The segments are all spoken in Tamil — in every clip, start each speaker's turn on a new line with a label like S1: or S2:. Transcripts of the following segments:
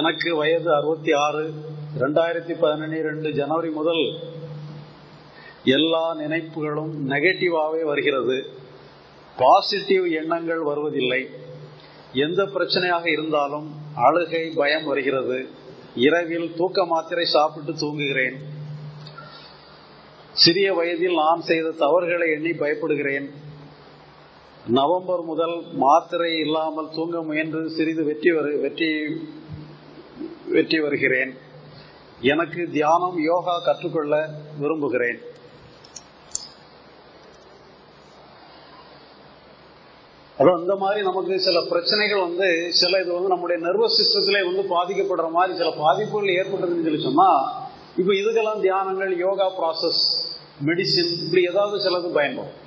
S1: எனக்கு வயது அறுபத்தி ஆறு ரெண்டாயிரத்தி பதினெண்டு ஜனவரி முதல் எல்லா நினைப்புகளும் நெகட்டிவாகவே வருகிறது பாசிட்டிவ் எண்ணங்கள் வருவதில்லை எந்த பிரச்சனையாக இருந்தாலும் அழுகை பயம் வருகிறது இரவில் தூக்க மாத்திரை சாப்பிட்டு தூங்குகிறேன் சிறிய வயதில் நான் செய்த தவறுகளை எண்ணி பயப்படுகிறேன் நவம்பர் முதல் மாத்திரை இல்லாமல் தூங்க முயன்று சிறிது வெற்றி வரு வெற்றி வெற்றி வருகிறேன் எனக்கு தியானம் யோகா கற்றுக்கொள்ள விரும்புகிறேன் அதான் இந்த மாதிரி நமக்கு சில பிரச்சனைகள் வந்து சில இது வந்து நம்முடைய நர்வஸ் சிஸ்டத்திலே வந்து பாதிக்கப்படுற மாதிரி சில பாதிப்புகள் ஏற்பட்டதுன்னு சொல்லி சொன்னா இப்ப இதுக்கெல்லாம் தியானங்கள் யோகா ப்ராசஸ் மெடிசின் இப்படி ஏதாவது சிலது பயன்படும்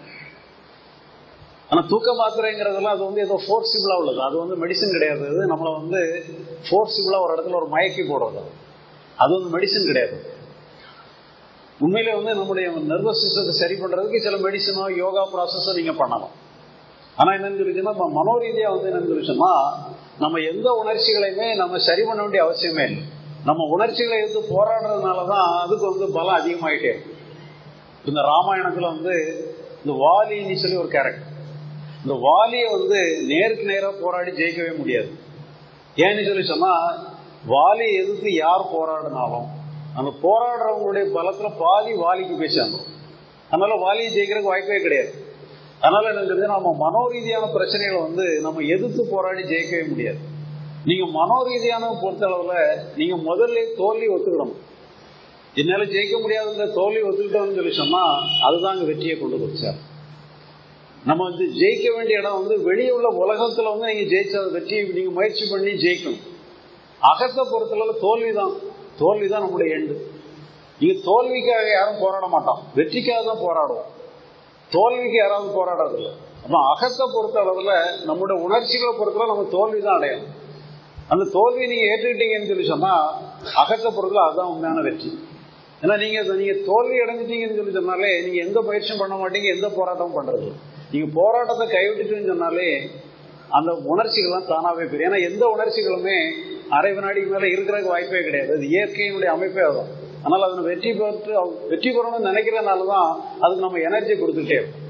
S1: ஆனா தூக்க மாத்திரைங்கிறதெல்லாம் அது வந்து ஏதோ ஃபோர்சிபிளா உள்ளது அது வந்து மெடிசன் கிடையாது அது நம்மளை வந்து ஃபோர்சிபிளா ஒரு இடத்துல ஒரு மயக்கி போடுறது அது வந்து மெடிசன் கிடையாது உண்மையிலே வந்து நம்முடைய நர்வஸ் சிஸ்டத்தை சரி பண்றதுக்கு சில மெடிசனோ யோகா ப்ராசஸோ நீங்க பண்ணலாம் ஆனா என்னன்னு சொல்லிச்சுன்னா நம்ம மனோரீதியா வந்து என்னன்னு சொல்லிச்சோம்னா நம்ம எந்த உணர்ச்சிகளையுமே நம்ம சரி பண்ண வேண்டிய அவசியமே இல்லை நம்ம உணர்ச்சிகளை எடுத்து போராடுறதுனாலதான் அதுக்கு வந்து பலம் அதிகமாயிட்டே இந்த ராமாயணத்துல வந்து இந்த வாலின்னு சொல்லி ஒரு கேரக்டர் இந்த வாலியை வந்து நேருக்கு நேரா போராடி ஜெயிக்கவே முடியாது ஏன்னு சொல்லி சொன்னா வாலி எதிர்த்து யார் போராடினாலும் அந்த போராடுறவங்களுடைய பலத்துல பாதி வாலிக்கு பேசாங்க அதனால வாலியை ஜெயிக்கிறதுக்கு வாய்ப்பே கிடையாது அதனால என்ன சொல்றது நம்ம மனோரீதியான பிரச்சனைகளை வந்து நம்ம எதிர்த்து போராடி ஜெயிக்கவே முடியாது நீங்க மனோரீதியான பொறுத்த அளவுல நீங்க முதல்ல தோல்வி ஒத்துக்கணும் என்னால ஜெயிக்க முடியாதுங்கிற தோல்வி ஒத்துக்கிட்டோம்னு சொல்லி சொன்னா அதுதான் அங்க வெற்றியை கொண்டு கொடுத்தார் நம்ம வந்து ஜெயிக்க வேண்டிய இடம் வந்து வெளியே உள்ள உலகத்துல வந்து நீங்க ஜெயிச்ச வெற்றி நீங்க முயற்சி பண்ணி ஜெயிக்கணும் அகத்தை பொறுத்தளவு தோல்விதான் தோல்விதான் நம்முடைய எண்டு நீங்க தோல்விக்காக யாரும் போராட மாட்டோம் வெற்றிக்காக தான் போராடுவோம் தோல்விக்கு யாராவது போராடுறது இல்லை அப்ப அகத்தை பொறுத்த அளவுல நம்முடைய உணர்ச்சிகளை பொறுத்தளவு நம்ம தோல்வி தான் அடையணும் அந்த தோல்வியை நீங்க ஏற்றுக்கிட்டீங்கன்னு சொல்லி சொன்னா அகத்தை பொறுத்தல அதுதான் உண்மையான வெற்றி ஏன்னா நீங்க நீங்க தோல்வி அடைஞ்சிட்டீங்கன்னு சொல்லி சொன்னாலே நீங்க எந்த பயிற்சியும் பண்ண மாட்டீங்க எந்த போராட்டமும் பண்றது நீங்க போராட்டத்தை கைவிட்டுட்டுன்னு சொன்னாலே அந்த உணர்ச்சிகள்லாம் தானாவே பெரிய ஏன்னா எந்த உணர்ச்சிகளுமே அரை வினாடிக்கு மேல இருக்கிறதுக்கு வாய்ப்பே கிடையாது அது இயற்கையினுடைய அமைப்பே அதுதான் ஆனால் அதனை வெற்றி பெற்று வெற்றி பெறணும்னு நினைக்கிறதுனாலதான் அதுக்கு நம்ம எனர்ஜி கொடுத்துட்டே இருக்கோம்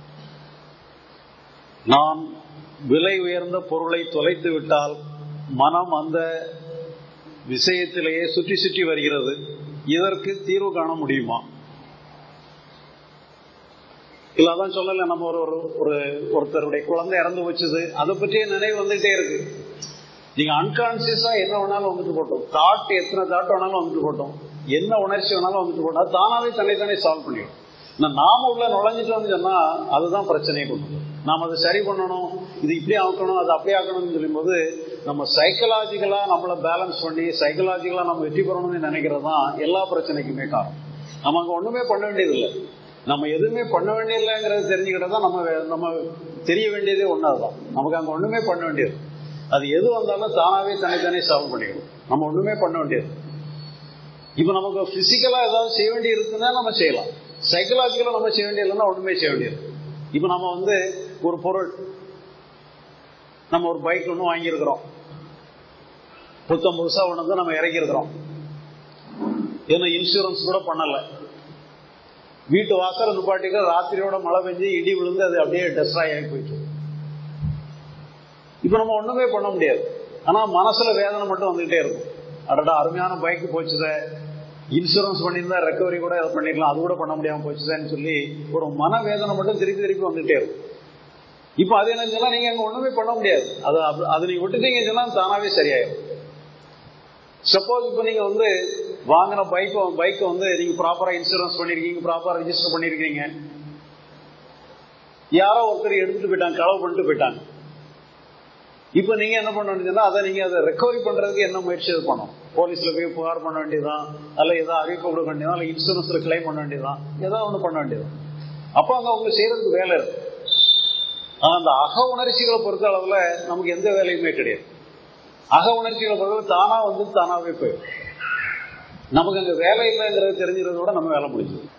S1: நான் விலை உயர்ந்த பொருளை தொலைத்து விட்டால் மனம் அந்த விஷயத்திலேயே சுற்றி சுற்றி வருகிறது இதற்கு தீர்வு காண முடியுமா இல்ல அதான் சொல்லல நம்ம ஒரு ஒரு ஒருத்தருடைய குழந்தை இறந்து வச்சது அதை பற்றிய நினைவு வந்துட்டே இருக்கு நீங்க அன்கான்சியஸா என்ன வேணாலும் வந்துட்டு போட்டோம் தாட் எத்தனை தாட் வேணாலும் வந்துட்டு போட்டோம் என்ன உணர்ச்சி வேணாலும் வந்துட்டு போட்டோம் அது தானாவே தன்னை தானே சால்வ் பண்ணிடும் நாம உள்ள நுழைஞ்சிட்டோம்னு சொன்னா அதுதான் பிரச்சனையை கொண்டு நாம் அதை சரி பண்ணணும் இது இப்படி ஆக்கணும் அது அப்படி ஆக்கணும்னு சொல்லும் போது நம்ம சைக்கலாஜிக்கலா நம்மளை பேலன்ஸ் பண்ணி சைக்கலாஜிக்கலா நம்ம வெற்றி பெறணும்னு நினைக்கிறது தான் எல்லா பிரச்சனைக்குமே காரணம் நம்ம அங்க ஒண்ணுமே பண்ண வேண்டியதில்லை நம்ம எதுவுமே பண்ண வேண்டியதில்லைங்கிறது தெரிஞ்சுக்கிட்டா தான் நம்ம நம்ம தெரிய வேண்டியதே ஒன்னாதான் நமக்கு அங்க ஒண்ணுமே பண்ண வேண்டியது அது எது வந்தாலும் தானாவே தனித்தனி சால்வ் பண்ணிக்கணும் நம்ம ஒண்ணுமே பண்ண வேண்டியது இப்ப நமக்கு பிசிக்கலா ஏதாவது செய்ய வேண்டிய இருக்குன்னா நம்ம செய்யலாம் சைக்கலாஜிக்கலா நம்ம செய்ய வேண்டியதுன்னா ஒண்ணுமே செய்ய வேண்டியது இப்ப நம்ம வந்து ஒரு பொருள் நம்ம ஒரு பைக் ஒன்று வாங்கியிருக்கிறோம் புத்தம் புதுசா ஒன்று வந்து நம்ம இறக்கி இருக்கிறோம் ஏன்னா இன்சூரன்ஸ் கூட பண்ணல வீட்டு வாசல நிப்பாட்டிக்க ராத்திரியோட மழை பெஞ்சு இடி விழுந்து அது அப்படியே டெஸ்ட்ராய் ஆகி போயிட்டு இப்ப நம்ம ஒண்ணுமே பண்ண முடியாது ஆனா மனசுல வேதனை மட்டும் வந்துகிட்டே இருக்கும் அடடா அருமையான பைக் போச்சுத இன்சூரன்ஸ் பண்ணியிருந்தா ரெக்கவரி கூட அதை பண்ணிக்கலாம் அது கூட பண்ண முடியாம போச்சுதான்னு சொல்லி ஒரு மன வேதனை மட்டும் திருப்பி திருப்பி வந்துட்டே இருக்கும் இப்ப அது என்ன சொன்னா நீங்க அங்க ஒண்ணுமே பண்ண முடியாது அது அது நீங்க விட்டுட்டீங்க சொன்னா தானாவே சரியாயிடும் சப்போஸ் இப்ப நீங்க வந்து வாங்கின பைக் பைக்கை வந்து நீங்க ப்ராப்பரா இன்சூரன்ஸ் பண்ணிருக்கீங்க ப்ராப்பரா ரெஜிஸ்டர் பண்ணிருக்கீங்க யாரோ ஒருத்தர் எடுத்துட்டு போயிட்டாங்க களவு பண்ணிட்டு போயிட்டாங்க இப்ப நீங்க என்ன பண்ண வேண்டியதுன்னா அதை நீங்க அதை ரெக்கவரி பண்றதுக்கு என்ன முயற்சி பண்ணணும் போலீஸ்ல போய் புகார் பண்ண வேண்டியதான் அல்ல ஏதாவது அறிவிப்பு கொடுக்க வேண்டியதான் இல்ல இன்சூரன்ஸ்ல கிளைம் பண்ண வேண்டியதான் ஏதாவது ஒண்ணு பண்ண வேண்டியதான் அப்ப அங்க அவங்க செய்யறதுக்கு வேலை இருக்கு ஆனா அந்த அக உணர்ச்சிகளை பொறுத்த அளவுல நமக்கு எந்த வேலையுமே கிடையாது அக உணர்ச்சிகளை பொறுத்த தானா வந்து தானாவே போயிடும் நமக்கு அங்க வேலை இல்லைங்கிறது தெரிஞ்சுறத விட நம்ம வேலை முடிஞ்சது